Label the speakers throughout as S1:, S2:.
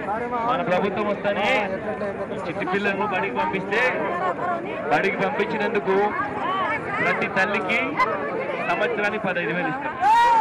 S1: మన ప్రభుత్వం వస్తేనే ఈ చిట్టి పిల్లలను బడికి పంపిస్తే బడికి పంపించినందుకు ప్రతి తల్లికి సంవత్సరానికి పదహైదు వేలు ఇస్తాం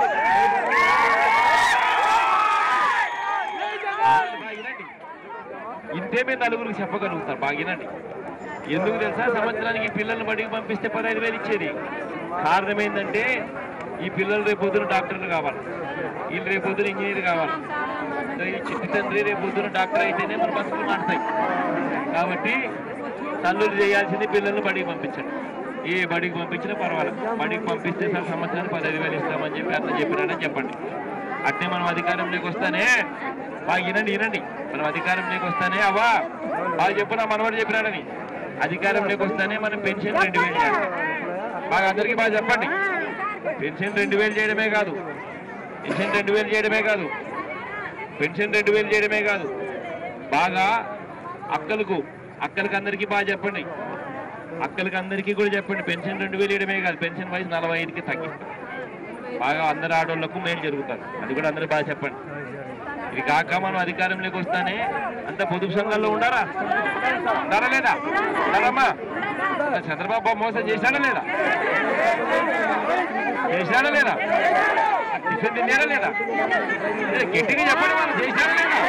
S1: బాగినండి. ఇంతే మీరు నలుగురికి చెప్పగలుగుతారు బాగినండి ఎందుకు తెలుసా సంవత్సరానికి ఈ పిల్లల్ని బడికి పంపిస్తే పదహైదు వేలు ఇచ్చేది కారణం ఏంటంటే ఈ పిల్లలు రేపు పొద్దున డాక్టర్లు కావాలి వీళ్ళు రేపు పొద్దున ఇంజనీర్ కావాలి సో ఈ చిట్టి తండ్రి రేపు పొద్దున డాక్టర్ అయితేనే మన బతుకులు మారుతాయి కాబట్టి తల్లులు చేయాల్సింది పిల్లల్ని బడికి పంపించండి ఏ బడికి పంపించినా పర్వాలేదు బడికి పంపిస్తే సార్ సంవత్సరానికి పదహైదు వేలు ఇస్తామని చెప్పి అట్లా చెప్పినాడని చెప్పండి అట్నే మనం అధికారంలోకి వస్తానే బాగా వినండి వినండి మనం అధికారంలోకి వస్తానే అవ్వా బాగా చెప్పు నా మనవాడు చెప్పినాడని అధికారంలోకి వస్తానే మనం పెన్షన్ రెండు వేలు చేయాలి బాగా అందరికీ బాగా చెప్పండి పెన్షన్ రెండు వేలు చేయడమే కాదు పెన్షన్ రెండు వేలు చేయడమే కాదు పెన్షన్ రెండు వేలు చేయడమే కాదు బాగా అక్కలకు అక్కలకి అందరికీ బాగా చెప్పండి అక్కలకి అందరికీ కూడా చెప్పండి పెన్షన్ రెండు వేలు ఇవ్వడమే కాదు పెన్షన్ వయసు నలభై ఐదుకి తగ్గిస్తాం బాగా అందరు ఆడవాళ్లకు మేలు జరుగుతుంది అది కూడా అందరూ బాగా చెప్పండి ఇది కాక మనం అధికారంలోకి వస్తానే అంత పొదుపు సంఘాల్లో ఉండారా ఉండారా లేదా ఉండారమ్మా చంద్రబాబు బాబు మోసం చేశాడా లేదా చేశాడా లేదా టిఫిన్ తిన్నారా లేదా ఏ, గట్టిగా చెప్పండి మనం చేశాడా లేదా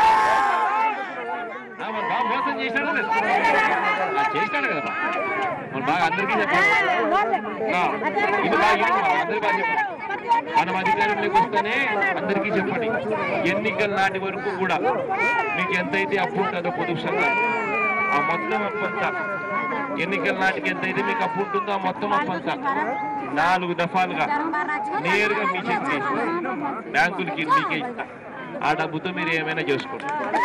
S1: ఆ, మరి బాబు మోసం చేశాడా లేదా ఆ, చేశాడు కదా మరి బాగా అందరికీ చెప్పండి ఆ, ఇది బాగా ఇది బాగా అందరికీ బాగా చెప్పండి మనం అధికారంలోకి వస్తేనే అందరికీ చెప్పండి ఎన్నికల నాటి వరకు కూడా మీకు ఎంతైతే అప్పు ఉంటుందో పొదుపు సంఘం ఆ మొత్తం అప్పు అంతా ఎన్నికల నాటికి ఎంతైతే మీకు అప్పు ఉంటుందో ఆ మొత్తం అప్పు అంతా నాలుగు దఫాలుగా నేరుగా మీ చేతికి ఇస్తా. బ్యాంకులకి మీకే ఇస్తా ఆ డబ్బుతో మీరు ఏమైనా చేసుకోండి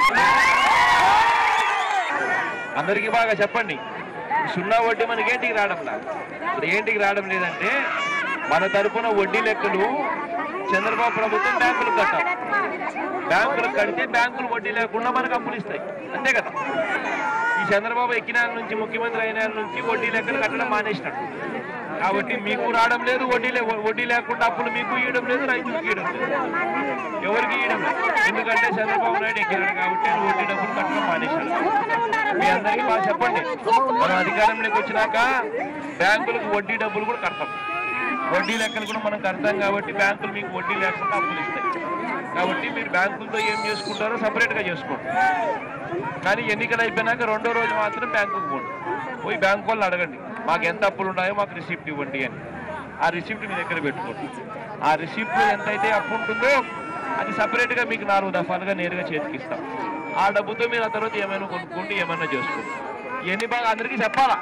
S1: అందరికీ బాగా చెప్పండి సున్నా వడ్డీ మనకి ఏంటికి రావడం లేదు ఇప్పుడు ఏంటికి రావడం లేదంటే మన తరపున వడ్డీ లెక్కలు చంద్రబాబు ప్రభుత్వం బ్యాంకులు కట్టాలి బ్యాంకులు కడితే బ్యాంకులు వడ్డీ లేకుండా మనకు అప్పులు ఇస్తాయి అంతే కదా ఈ చంద్రబాబు ఎక్కిన నుంచి ముఖ్యమంత్రి అయిన నుంచి వడ్డీ లెక్కలు కట్టడం మానేసినాడు కాబట్టి మీకు రావడం లేదు వడ్డీ లే- వడ్డీ లేకుండా అప్పులు మీకు ఇవ్వడం లేదు రైతులకు ఇవ్వడం లేదు ఎవరికి ఇవ్వడం లేదు ఎందుకంటే చంద్రబాబు నాయుడు ఎక్కినాడు కాబట్టి ఆయన వడ్డీ డబ్బులు కట్టడం మానేశాడు మీ అందరికీ బాగా చెప్పండి మనం అధికారంలోకి వచ్చినాక బ్యాంకులకు వడ్డీ డబ్బులు కూడా కడతాం వడ్డీ లెక్కలు కూడా మనం కడతాం కాబట్టి బ్యాంకులు మీకు వడ్డీ లేకుండా అప్పులు ఇస్తాయి కాబట్టి మీరు బ్యాంకులతో ఏం చేసుకుంటారో సపరేట్గా చేసుకోండి కానీ ఎన్నికలు అయిపోయినాక రెండో రోజు మాత్రం బ్యాంకుకు పోండి పోయి బ్యాంకు వాళ్ళు అడగండి మాకు ఎంత అప్పులు ఉన్నాయో మాకు రిసిప్ట్ ఇవ్వండి అని ఆ రిసిప్ట్ మీ దగ్గర పెట్టుకోండి ఆ రిసిప్ట్లో ఎంతైతే అప్పు ఉంటుందో అది సపరేట్గా మీకు నాలుగు దఫాలుగా నేరుగా చేతికి ఇస్తాం ఆ డబ్బుతో మీరు ఆ తర్వాత ఏమైనా కొనుక్కోండి ఏమైనా చేసుకోండి ఇవన్నీ బాగా అందరికీ చెప్పాలా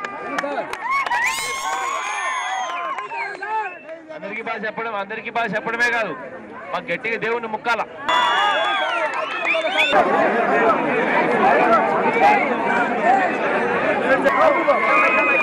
S1: అందరికీ బాగా చెప్పడం అందరికీ బాగా చెప్పడమే కాదు మాకు గట్టిగా దేవుణ్ణి ముక్కాల
S2: Thank you.